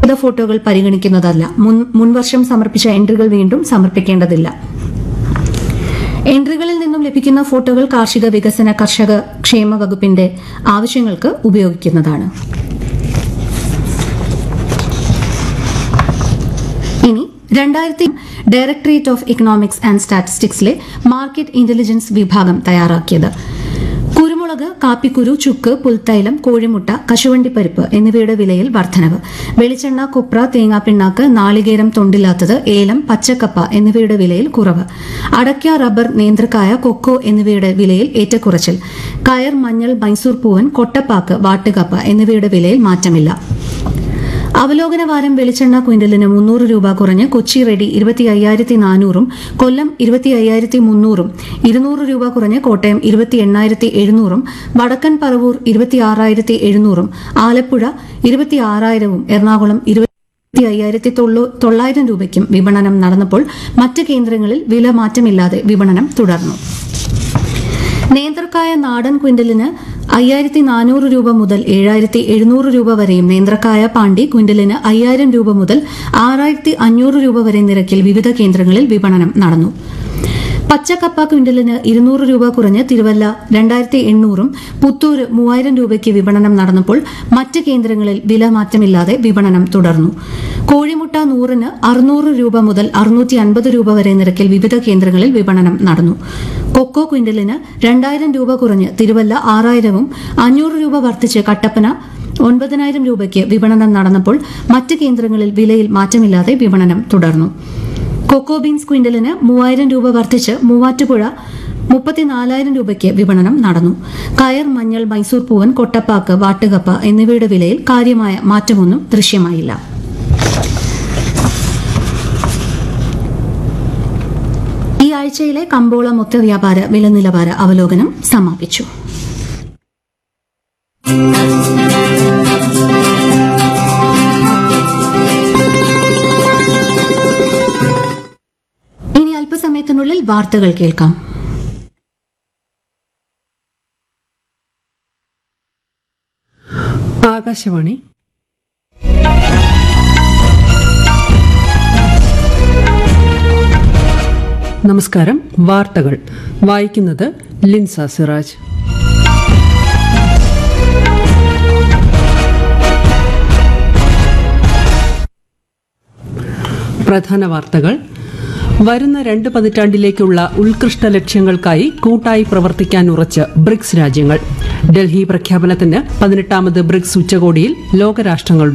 വിവാദ ഫോട്ടോകൾ പരിഗണിക്കുന്നതല്ല മുൻ മുൻവർഷം സമർപ്പിച്ച എൻട്രികൾ വീണ്ടും സമർപ്പിക്കേണ്ടതില്ല എൻട്രികളിൽ നിന്നും ലഭിക്കുന്ന ഫോട്ടോകൾ കാർഷിക വികസന കർഷക ക്ഷേമ വകുപ്പിന്റെ ആവശ്യങ്ങൾക്ക് ഉപയോഗിക്കുന്നതാണ് ഇനി രണ്ടായിരത്തി ഡയറക്ടറേറ്റ് ഓഫ് ഇക്കണോമിക്സ് ആൻഡ് സ്റ്റാറ്റിസ്റ്റിക്സിലെ മാർക്കറ്റ് ഇന്റലിജൻസ് വിഭാഗം തയ്യാറാക്കിയത് കുരുമുളക് കാപ്പിക്കുരു ചുക്ക് പുൽത്തൈലം കോഴിമുട്ട കശുവണ്ടിപ്പരിപ്പ് എന്നിവയുടെ വിലയിൽ വർധനവ് വെളിച്ചെണ്ണ കൊപ്ര തേങ്ങാപ്പിണ്ണാക്ക് നാളികേരം തൊണ്ടില്ലാത്തത് ഏലം പച്ചക്കപ്പ എന്നിവയുടെ വിലയിൽ കുറവ് അടയ്ക്ക റബ്ബർ നേന്ത്രക്കായ കൊക്കോ എന്നിവയുടെ വിലയിൽ ഏറ്റക്കുറച്ചിൽ കയർ മഞ്ഞൾ മൈസൂർ പൂവൻ കൊട്ടപ്പാക്ക് വാട്ടുകപ്പ എന്നിവയുടെ വിലയിൽ മാറ്റമില്ല അവലോകന വാരം വെളിച്ചെണ്ണ ക്വിന്റലിന് മുന്നൂറ് രൂപ കുറഞ്ഞ് കൊച്ചി റെഡി ഇരുപത്തി അയ്യായിരത്തി നാനൂറും കൊല്ലം ഇരുപത്തി അയ്യായിരത്തി മുന്നൂറും ഇരുന്നൂറ് രൂപ കുറഞ്ഞ് കോട്ടയം ഇരുപത്തി എണ്ണായിരത്തി എഴുന്നൂറും വടക്കൻ പറവൂർ ഇരുപത്തി ആറായിരത്തി എഴുന്നൂറും ആലപ്പുഴ ഇരുപത്തി ആറായിരവും എറണാകുളം ഇരുപത്തി അയ്യായിരത്തി തൊള്ളായിരം രൂപയ്ക്കും വിപണനം നടന്നപ്പോൾ മറ്റ് കേന്ദ്രങ്ങളിൽ വില മാറ്റമില്ലാതെ വിപണനം തുടർന്നു നേന്ത്രക്കായ നാടൻ ക്വിന്റലിന് അയ്യായിരത്തി നാനൂറ് രൂപ മുതൽ ഏഴായിരത്തി എഴുന്നൂറ് രൂപ വരെയും നേന്ത്രക്കായ പാണ്ടി ക്വിന്റലിന് അയ്യായിരം രൂപ മുതൽ ആറായിരത്തി അഞ്ഞൂറ് രൂപ വരെ നിരക്കിൽ വിവിധ കേന്ദ്രങ്ങളിൽ വിപണനം നടന്നു പച്ചക്കപ്പ ക്വിന്റലിന് ഇരുന്നൂറ് രൂപ കുറഞ്ഞ് തിരുവല്ല രണ്ടായിരത്തി എണ്ണൂറും പുത്തൂര് മൂവായിരം രൂപയ്ക്ക് വിപണനം നടന്നപ്പോൾ മറ്റ് കേന്ദ്രങ്ങളിൽ വില മാറ്റമില്ലാതെ വിപണനം തുടർന്നു കോഴിമുട്ട നൂറിന് അറുന്നൂറ് രൂപ മുതൽ അറുന്നൂറ്റി അൻപത് രൂപ വരെ നിരക്കിൽ വിവിധ കേന്ദ്രങ്ങളിൽ വിപണനം നടന്നു കൊക്കോ ക്വിന്റലിന് രണ്ടായിരം രൂപ കുറഞ്ഞ് തിരുവല്ല ആറായിരവും അഞ്ഞൂറ് രൂപ വർദ്ധിച്ച് കട്ടപ്പന ഒൻപതിനായിരം രൂപയ്ക്ക് വിപണനം നടന്നപ്പോൾ മറ്റ് കേന്ദ്രങ്ങളിൽ വിലയിൽ മാറ്റമില്ലാതെ വിപണനം തുടർന്നു കൊക്കോ ബീൻസ് ക്വിന്റലിന് മൂവായിരം രൂപ വർദ്ധിച്ച് മൂവാറ്റുപുഴ മുപ്പത്തിനാലായിരം രൂപയ്ക്ക് വിപണനം നടന്നു കയർ മഞ്ഞൾ മൈസൂർ പൂവൻ കൊട്ടപ്പാക്ക് വാട്ടുകപ്പ എന്നിവയുടെ വിലയിൽ കാര്യമായ മാറ്റമൊന്നും ദൃശ്യമായില്ല ഈ ആഴ്ചയിലെ കമ്പോള മൊത്ത വ്യാപാര വില നിലവാര അവലോകനം സമാപിച്ചു ഇനി അല്പസമയത്തിനുള്ളിൽ വാർത്തകൾ കേൾക്കാം ആകാശവാണി നമസ്കാരം വാർത്തകൾ വായിക്കുന്നത് ലിൻസ സിറാജ് പ്രധാന വാർത്തകൾ വരുന്ന രണ്ട് പതിറ്റാണ്ടിലേക്കുള്ള ഉത്കൃഷ്ട ലക്ഷ്യങ്ങൾക്കായി കൂട്ടായി പ്രവർത്തിക്കാൻ ഉറച്ച് ബ്രിക്സ് രാജ്യങ്ങൾ ഡൽഹി പ്രഖ്യാപനത്തിന് പതിനെട്ടാമത് ബ്രിക്സ് ഉച്ചകോടിയിൽ ലോകരാഷ്ട്രങ്ങൾ